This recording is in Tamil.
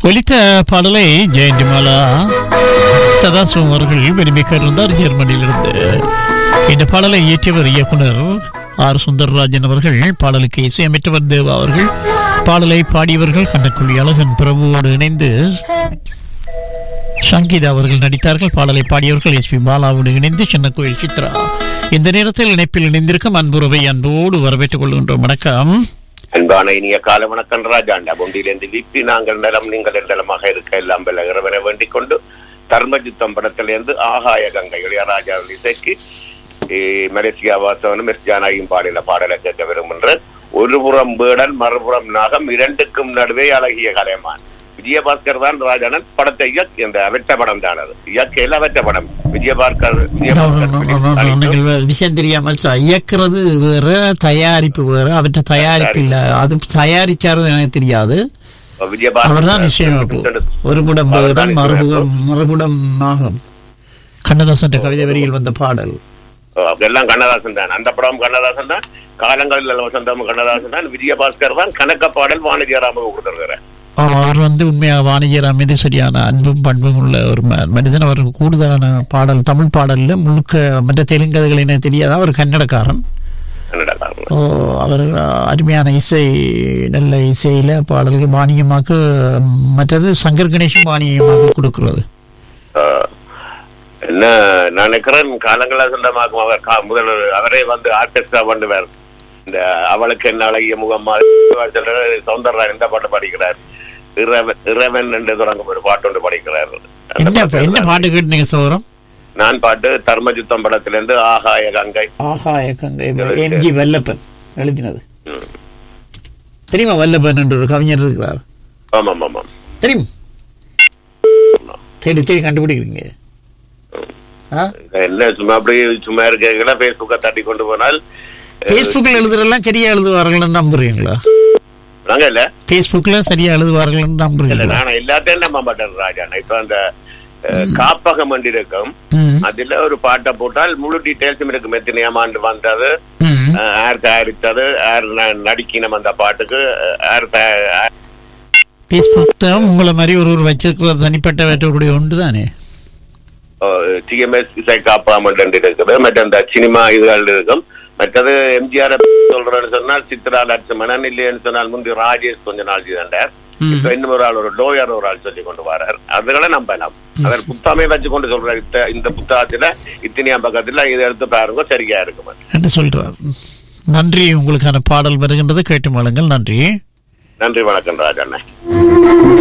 ஒலித்த பாடலை ஜெயந்திமாலா சதாசிவம் அவர்கள் விரும்பி கருந்தார் ஜெர்மனியிலிருந்து இந்த பாடலை இயற்றியவர் இயக்குனர் ஆர் சுந்தரராஜன் அவர்கள் பாடலுக்கு இசையமைத்தவர் தேவா அவர்கள் பாடலை பாடியவர்கள் கண்ணக்குழி அழகன் பிரபுவோடு இணைந்து சங்கீதா அவர்கள் நடித்தார்கள் பாடலை பாடியவர்கள் எஸ் பி பாலாவோடு இணைந்து சின்னக்கோயில் சித்ரா இந்த நேரத்தில் இணைப்பில் இணைந்திருக்கும் அன்புறவை அன்போடு வரவேற்றுக் கொள்கின்றோம் வணக்கம் அன்பான இனிய கால வணக்கம் ராஜாண்டா பொண்டியிலிருந்து விப்பி நாங்கள் நலம் நீங்கள் நலமாக இருக்க எல்லாம் வெல்ல இறைவனை வேண்டிக் கொண்டு தர்மஜுத்தம் படத்திலிருந்து ஆகாய கங்கை இளையராஜா இசைக்கு eh, மலேசியா வாசவனும் எஸ் ஜானாயும் பாடின பாடலை கேட்க விரும்புகின்றேன் ஒரு புறம் வேடன் மறுபுறம் நாகம் இரண்டுக்கும் நடுவே அழகிய கலைமான் விஜயபாஸ்கர் தான் ராஜானன் படத்தை இயக் இந்த வெட்ட படம் தான் அது இயக்கையில் வெட்ட படம் விஜயபாஸ்கர் விஜயபாஸ்கர் film நீங்கள் விஷயம் தெரியாமல் சொ- இயக்குறது வேற தயாரிப்பு வேற அவற்றை தயாரிப்பு இல்ல அது தயாரிச்சாரும் எனக்கு தெரியாது விஜயபாஸ்கர் அவர்தான் நிச்சயம் ஒரு புடம் வேடன் மறுபுறம் மறுபுடம் நாகம் கண்ணதாசன் கவிதை வரியில் வந்த பாடல் ஓ, எல்லாம் கண்ணதாசன் தான் அந்த படம் கண்ணதாசன் தான் காலங்களில் வசந்தம் கண்ணதாசன் தான் விஜயபாஸ்கர் தான் கணக்க பாடல் வாணிஜராமுக்கு கொடுத்துருக்கிறேன் அவர் வந்து உண்மையாக வாணிஜர் மீது சரியான அன்பும் பண்பும் உள்ள ஒரு ம- மனிதன் அவருக்கு கூடுதலான பாடல் தமிழ் பாடல்ல முழுக்க மற்ற தெலுங்கதுகள் என்ன தெரியாத அவர் கன்னடக்காரன் கன்னடக்காரன் ஓ, அவர் அருமையான இசை நல்ல இசையில பாடல்கள் வாணியமாக்கு மற்றது சங்கர் கணேசன் வாணியமாக கொடுக்கிறது ஆ, என்ன நான் நினைக்கிறேன் காலங்களில் சொந்தமாக்கும் அவர் கா- முதல் அவரே வந்து ஆர்கெஸ்ட்ரா பண்ணுவார் இந்த அவளுக்கு என்ன அழகிய முகம் மாதிரி சொல்றாரு, சௌந்தரராஜன் இந்த பாட்டு படிக்கிறார் இறைவன் இறைவன் என்று தொடங்கும் ஒரு பாட்டு ஒன்று படிக்கிறார் அந்த என்ன பாட்டு என்ன பாட்டு கேட்டீங்க சோரம் நான் பாட்டு தர்மஜுத்தம் படத்திலிருந்து ஆகாய கங்கை ஆஹா கங்கை எம்ஜி வல்லப்பன் எழுதினது ம். தெரியுமா வல்லப்பன் என்று ஒரு கவிஞர் இருக்கிறார் ஆமாம் ஆமாம் தெரியும் தேடி தேடி கண்டுபிடிக்கிறீங்க ஆ என்ன சும்மா அப்படி சும்மா இருக்க பேஸ்புக்கை தட்டி கொண்டு போனால் ஃபேஸ்புக்கில் எழுதுறதெல்லாம் சரியா எழுதுவார்கள்னு நம்புறீங்களா நாங்க இல்ல ஃபேஸ்புக்ல சரியா எழுதுவார்கள்னு இல்ல நம்புறீங்களா நான் எல்லாத்தையும் நம்ப மாட்டேன் ராஜா நான் இப்ப அந்த அஹ், காப்பகம் வண்டி இருக்கும் ம், அதுல ஒரு பாட்டை போட்டால் முழு டீடைல்ஸும் இருக்கும் எத்தனையாம் ஆண்டு வந்தது ம். அஹ், யார் தயாரித்தது யார் ந- நடிக்கணும் அந்த பாட்டுக்கு அஹ், யார் தயா- யார் ஃபேஸ்புக் தான் உங்களை மாதிரி ஒரு ஒரு வச்சிருக்கிற தனிப்பட்ட வேற்றக்கூடிய ஒன்று தானே டிஎம்எஸ் இசை காப்பாமட்டு இருக்குது மற்ற அந்த சினிமா இதுகள் இருக்கும் மற்றது எம்ஜிஆர் சொல்றேன்னு சொன்னால் சித்ரா லட்சுமணன் இல்லைன்னு சொன்னால் முந்தி ராஜேஷ் கொஞ்ச நாள் செய்தாண்டார் ம். இப்ப இன்னும் ஒரு ஆள் ஒரு லோயர் ஒரு ஆள் சொல்லி கொண்டு வரார் அதுகளை நம்பலாம் அவர் புத்தகமே வச்சு கொண்டு சொல்றாரு இத்த- இந்த புத்தகத்துல இத்தனையாம் பக்கத்துல இதை எடுத்து பாருங்க சரியா இருக்கும் என்று சொல்றார் நன்றி உங்களுக்கான பாடல் வருகின்றது கேட்டு மாளுங்கள் நன்றி நன்றி வணக்கம் ராஜண்ணே